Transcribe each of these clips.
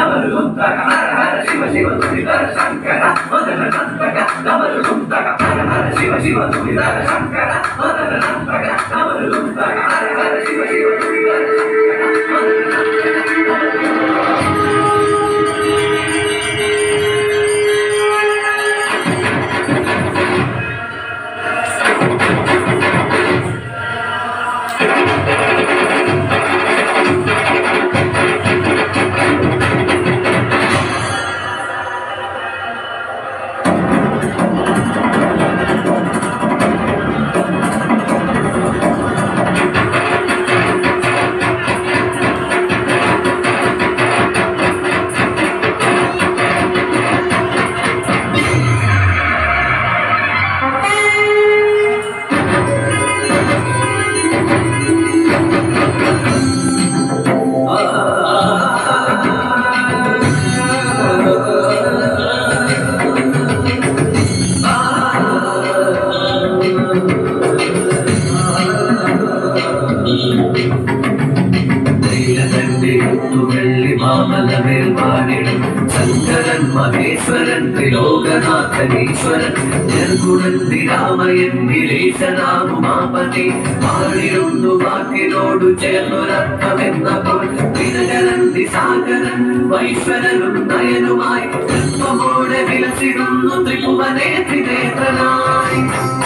വെള്ളി മാമലമേൽ വാണിടും ശങ്കരൻ മഹേശ്വരൻ ത്രിലോകനാഥനീശ്വരൻ നിർഗുണൻ രാമയൻ നിരീശനാമുമാപതി വാണിരുന്നു വാക്കിനോടു ചേർന്നൊരർത്ഥമെന്നപ്പോൾ ദിനകരൻ സാഗരൻ വൈശ്വരനും നയനുമായി തത്വമോടെ വിലസിടുന്നു ത്രിഭുവനേ ത്രിനേത്രനായി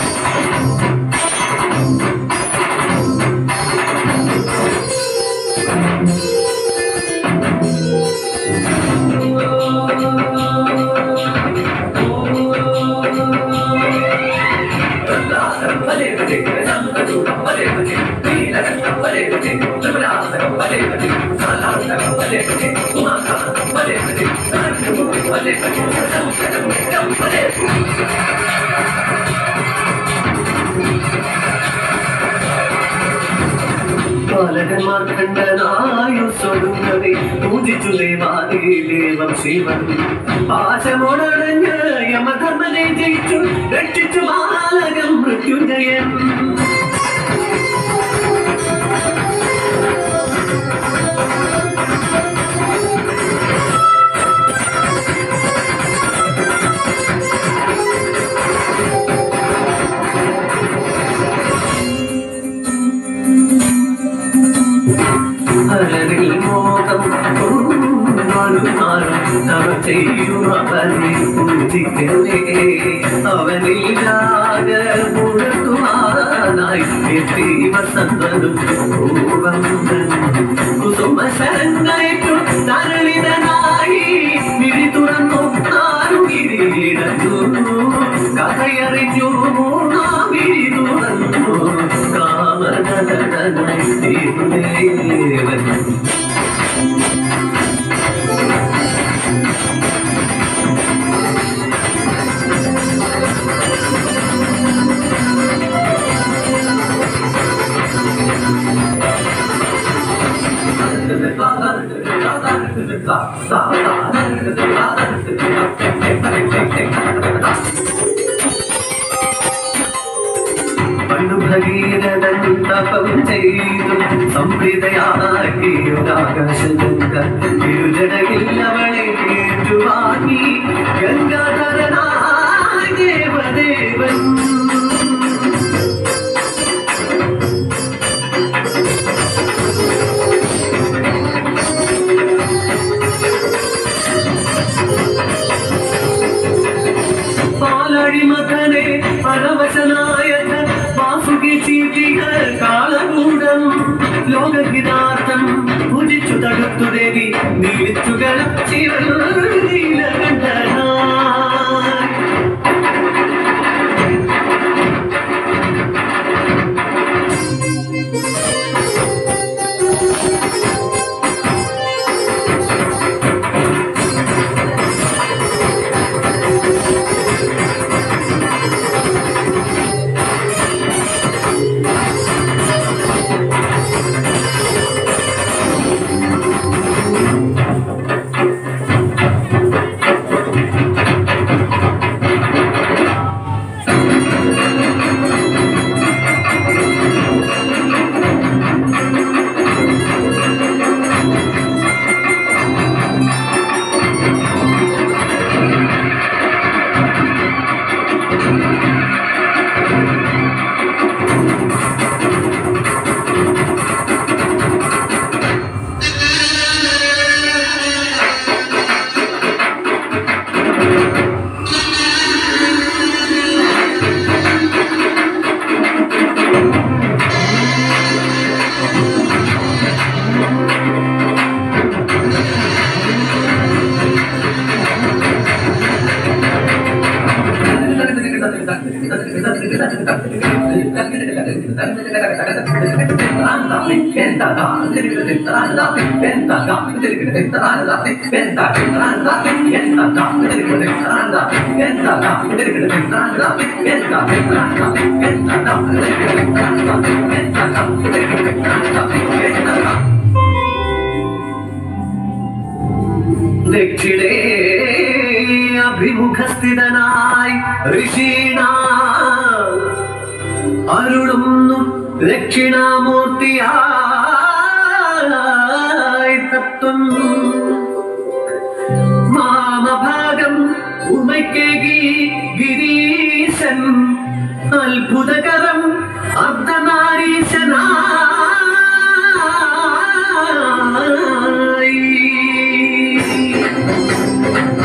ബാലകന്മാർ കണ്ടനായുസൊടുങ്ങവേ പൂജിച്ചു ദേവാദി ദേവം ശിവൻ പാശമോടടഞ്ഞ് യമധർമ്മനെ ജയിച്ചു രക്ഷിച്ചു ബാലകം മൃത്യുഞ്ജയൻ അലറിൽ മോഹം നാളും തവ ചെയ്യും അവനെ പൂജിക്കലേ അവനിലാക മുഴക്കുവാനായി എത്തി വസന്തനും കുസുമ ശരങ്ങളേറ്റു തരളിതനായി വിഴി തുറന്നു നാലു വിരിയിടന്നു കഥയറിഞ്ഞു മൂന്നാം വിഴി തുറന്നു കാമനടനായി ദേവൻ പണ്ടു ഭഗീരഥൻ തപം ചെയ്തു സംപ്രീതയാക്കിയുരാകാശഗംഗ ഇരുജടയിൽ അവളെ ഏറ്റുവാങ്ങി ഗംഗാധരനായ ദേവദേവൻ പാലടിമകനെ പരവശനായ വാസുകി ചീറ്റിക കാളകൂടം ലോകഹിതാർത്ഥം പൂജിച്ചു തടുത്തു ദേവി നീലിച്ചുകൾ നീലകണ്ഠനായി ദക്ഷിണേ അഭിമുഖസ്ഥിതനായി ഋഷീണ അരുളുന്നു ദക്ഷിണാമൂർത്തിയായി തത്വം മാമഭാഗം ഉമയ്ക്കേകി ഗിരീശൻ അത്ഭുതകരം അർദ്ധനാരീശനായി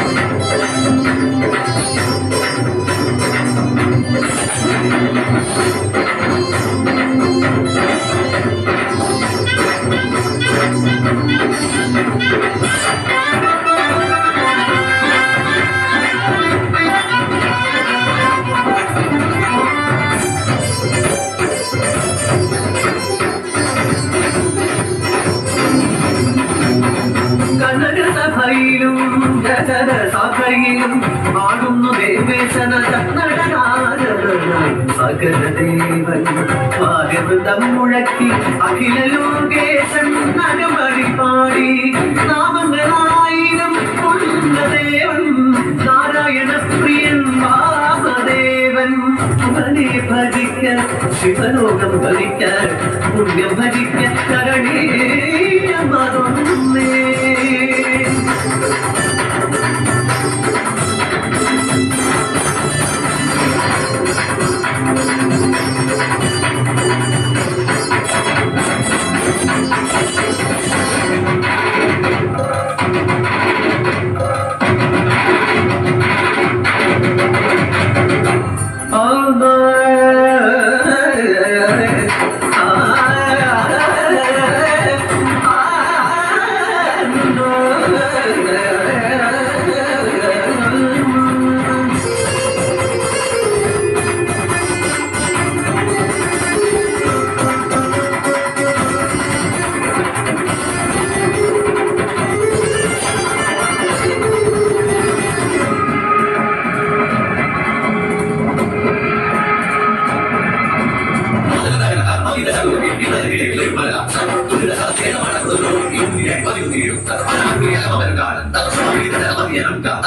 കനകസഭയിലും ജഗത സഭയിലും ആടുന്നു ദേവേശന നടനാരനായി സകലദേവൻ ഭാഗ്യവൃതം മുഴക്കി അഖില ലോകേശൻ നരമടി പാടി നാമങ്ങളായിരം കൊണ്ടദേവൻ നാരായണ പ്രിയൻ വാമദേവൻ അവനെ ഭജിക്ക ശിവലോകം ഭരിക്ക പുണ്യം ഭജിക്ക കരണീയമതൊന്നേ ും